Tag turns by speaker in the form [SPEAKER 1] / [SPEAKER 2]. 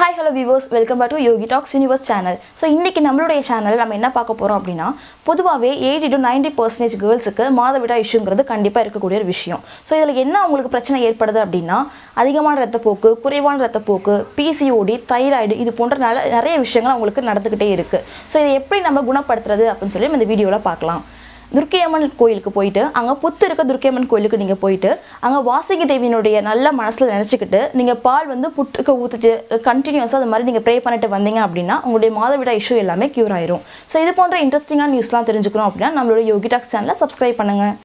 [SPEAKER 1] hi hello viewers welcome back to Yogi talks universe channel so இன்றைக்கி நம்மளுடைய channel நம்ம என்ன பார்க்க போகிறோம் அப்படின்னா பொதுவாகவே எயிட்டி டு நைன்டி பர்சன்டேஜ் கேர்ள்ஸுக்கு மாதவிடா இஷ்யூங்கிறது கண்டிப்பாக இருக்கக்கூடிய ஒரு விஷயம் ஸோ இதில் என்ன உங்களுக்கு பிரச்சனை ஏற்படுது அப்படின்னா அதிகமான ரத்தப்போக்கு குறைவான ரத்தப்போக்கு பிசிஓடி தைராய்டு இது போன்ற நல்ல நிறைய விஷயங்கள் அவங்களுக்கு நடந்துக்கிட்டே இருக்குது ஸோ இதை எப்படி நம்ம குணப்படுத்துறது அப்படின்னு சொல்லி நம்ம இந்த வீடியோவில் பார்க்கலாம் துர்க்கையம்மன் கோயிலுக்கு போயிட்டு அங்கே புத்து இருக்க துர்க்கையம்மன் கோயிலுக்கு நீங்கள் போயிட்டு அங்கே வாசகி தேவியினுடைய நல்ல மனசில் நினச்சிக்கிட்டு நீங்கள் பால் வந்து புட்டுக்கு ஊற்றிட்டு கண்டினியூஸாக அது மாதிரி நீங்கள் ப்ரே பண்ணிட்டு வந்தீங்க அப்படின்னா உங்களுடைய மாதவிடா இஷ்யூ எல்லாமே க்யூர் ஆயிரும் ஸோ இது போன்ற இன்ட்ரெஸ்டிங்கான நியூஸ்லாம் தெரிஞ்சுக்கணும் அப்படின்னா நம்மளோட யோகி டாக்ஸ் சேனலை சப்ஸ்கிரைப் பண்ணுங்கள்